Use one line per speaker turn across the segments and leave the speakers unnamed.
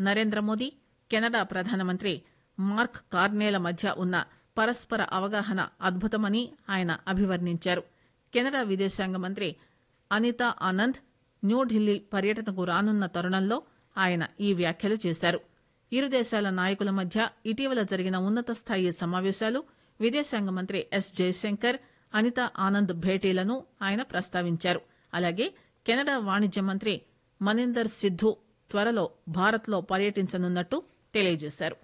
Narendra Modi Canada ప్రధానమంత్రి Mark కార్నేల మధ్య ఉన్న పరస్పర అవగాహన అద్భుతమని ఆయన అభివర్ణించారు కెనడా విదేశాంగ మంత్రి అనితా ఆనంద్ న్యూఢిల్లీ పర్యటనకు రానున్న తరుణంలో ఆయన ఈ వ్యాఖ్యలు చేశారు ఇరు దేశాల నాయకుల మధ్య ఇటీవల జరిగిన ఉన్నత స్థాయి సమావేశాలు విదేశాంగ మంత్రి ఎస్ జయశంకర్ అనితా ఆనంద్ భేటీలను ఆయన ప్రస్తావించారు అలాగే కెనడా వాణిజ్య మంత్రి మనిందర్ సిద్ధు త్వరలో భారత్లో పర్యటించనున్నట్టు తెలియజేశారు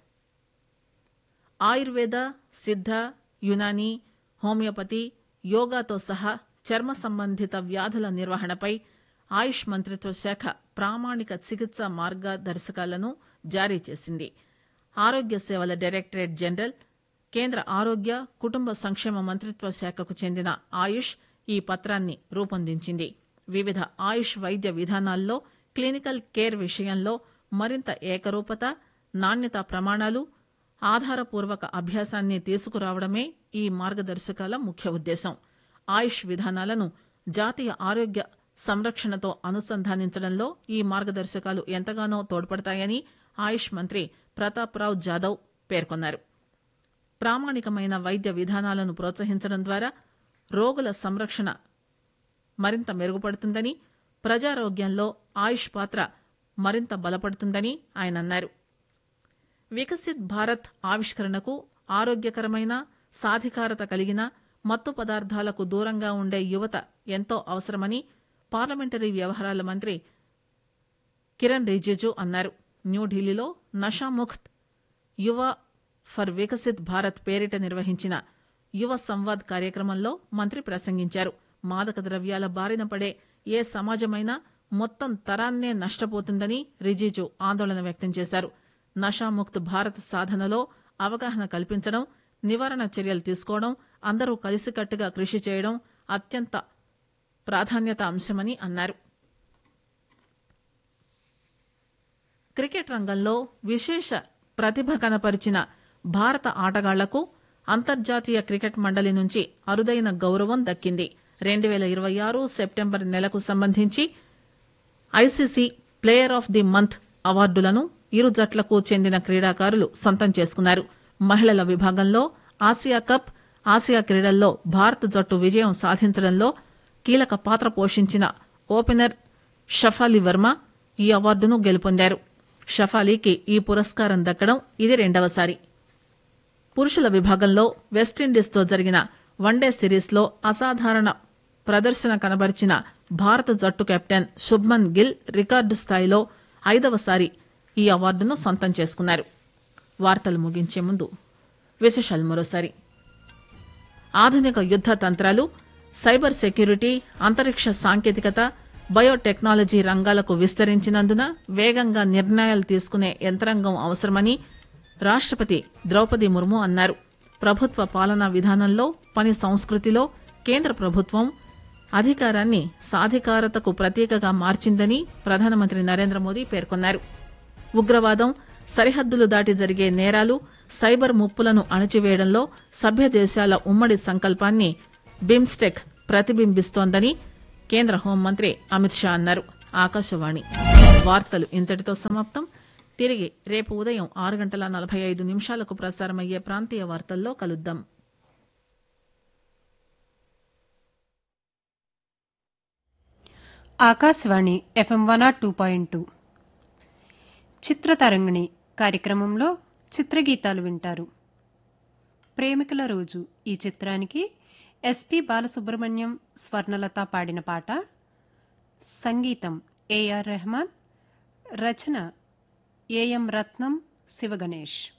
ఆయుర్వేద సిద్ధ యునాని హోమియోపతి యోగాతో సహా చర్మ సంబంధిత వ్యాధుల నిర్వహణపై ఆయుష్ మంత్రిత్వ శాఖ ప్రామాణిక చికిత్సా మార్గదర్శకాలను జారీ చేసింది ఆరోగ్య సేవల డైరెక్టరేట్ జనరల్ కేంద్ర ఆరోగ్య కుటుంబ సంక్షేమ మంత్రిత్వ శాఖకు చెందిన ఆయుష్ ఈ పత్రాన్ని రూపొందించింది వివిధ ఆయుష్ వైద్య విధానాల్లో క్లినికల్ కేర్ విషయంలో మరింత ఏకరూపత నాణ్యత ప్రమాణాలు ఆధారపూర్వక అభ్యాసాన్ని తీసుకురావడమే ఈ మార్గదర్శకాల ముఖ్య ఉద్దేశం ఆయుష్ విధానాలను జాతీయ ఆరోగ్య సంరక్షణతో అనుసంధానించడంలో ఈ మార్గదర్శకాలు ఎంతగానో తోడ్పడతాయని ఆయుష్ మంత్రి ప్రతాప్ రావ్ జాదవ్ పేర్కొన్నారు ప్రామాణికమైన వైద్య విధానాలను ప్రోత్సహించడం ద్వారా రోగుల సంరక్షణ మరింత మెరుగుపడుతుందని ప్రజారోగ్యంలో ఆయుష్ పాత్ర మరింత బలపడుతుందని ఆయన అన్నారు వికసిత్ భారత్ ఆవిష్కరణకు ఆరోగ్యకరమైన సాధికారత కలిగిన మత్తు పదార్థాలకు దూరంగా ఉండే యువత ఎంతో అవసరమని పార్లమెంటరీ వ్యవహారాల మంత్రి కిరణ్ రిజిజు అన్నారు న్యూఢిల్లీలో నషాముక్త్ యువ ఫర్ వికసిత్ భారత్ పేరిట నిర్వహించిన యువ సంవాద్ కార్యక్రమంలో మంత్రి ప్రసంగించారు మాదక ద్రవ్యాల బారిన పడే ఏ సమాజమైనా మొత్తం తరాన్నే నష్టపోతుందని రిజిజు ఆందోళన వ్యక్తం చేశారు నషాముక్త్ భారత్ సాధనలో అవగాహన కల్పించడం నివారణ చర్యలు తీసుకోవడం అందరూ కలిసికట్టుగా కృషి చేయడం అత్యంత ప్రాధాన్యత అంశమని అన్నారు క్రికెట్ రంగంలో విశేష ప్రతిభ కనపరిచిన భారత ఆటగాళ్లకు అంతర్జాతీయ క్రికెట్ మండలి నుంచి అరుదైన గౌరవం దక్కింది రెండు పేల ఇరవై ఆరు సెప్టెంబర్ నెలకు సంబంధించి ICC player of the month అవార్డులను ఇరు జట్లకు చెందిన క్రీడాకారులు సొంతం చేసుకున్నారు మహిళల విభాగంలో ఆసియా కప్ ఆసియా క్రీడల్లో భారత జట్టు విజయం సాధించడంలో కీలక పాత్ర పోషించిన ఓపెనర్ షఫాలి వర్మ ఈ అవార్డును గెలుపొందారు షఫాలీకి ఈ పురస్కారం దక్కడం ఇది రెండవసారి పురుషుల విభాగంలో వెస్టిండీస్తో జరిగిన వన్డే సిరీస్లో అసాధారణ ప్రదర్శన కనబరిచిన భారత జట్టు కెప్టెన్ శుభ్మన్ గిల్ రికార్డు స్థాయిలో ఐదవసారి ఈ అవార్డును సొంతం చేసుకున్నారు వార్తలు ముగించే ముందు విశేషాలు మరోసారి ఆధునిక యుద్ద తంత్రాలు సైబర్ సెక్యూరిటీ అంతరిక్ష సాంకేతికత బయోటెక్నాలజీ రంగాలకు విస్తరించినందున వేగంగా నిర్ణయాలు తీసుకునే యంత్రాంగం అవసరమని రాష్టపతి ద్రౌపది ముర్ము అన్నారు ప్రభుత్వ పాలనా విధానంలో పని సంస్కృతిలో కేంద్ర ప్రభుత్వం అధికారాన్ని సాధికారతకు ప్రతీకగా మార్చిందని ప్రధానమంత్రి నరేంద్ర మోదీ పేర్కొన్నారు ఉగ్రవాదం సరిహద్దులు దాటి జరిగే నేరాలు సైబర్ ముప్పులను అణచివేయడంలో సభ్య దేశాల ఉమ్మడి సంకల్పాన్ని బిమ్స్టెక్ ప్రతిబింబిస్తోందని కేంద్ర హోంమంత్రి అమిత్ షా అన్నారు ఆకాశవాణి వార్తలు ఇంతటితో సమాప్తం తిరిగి రేపు ఉదయం ఆరు గంటల నలభై ఐదు నిమిషాలకు ప్రసారమయ్యే ప్రాంతీయ వార్తల్లో కలుద్దాం
Akashvani FM one or two point two Chitratarangini కార్యక్రమంలో చిత్రగీతాలు వింటారు ప్రేమికుల రోజు ఈ చిత్రానికి ఎస్పి బాలసుబ్రహ్మణ్యం స్వర్ణలత పాడిన పాట సంగీతం ఏఆర్ రెహమాన్ రచన ఏఎం రత్నం శివగణేష్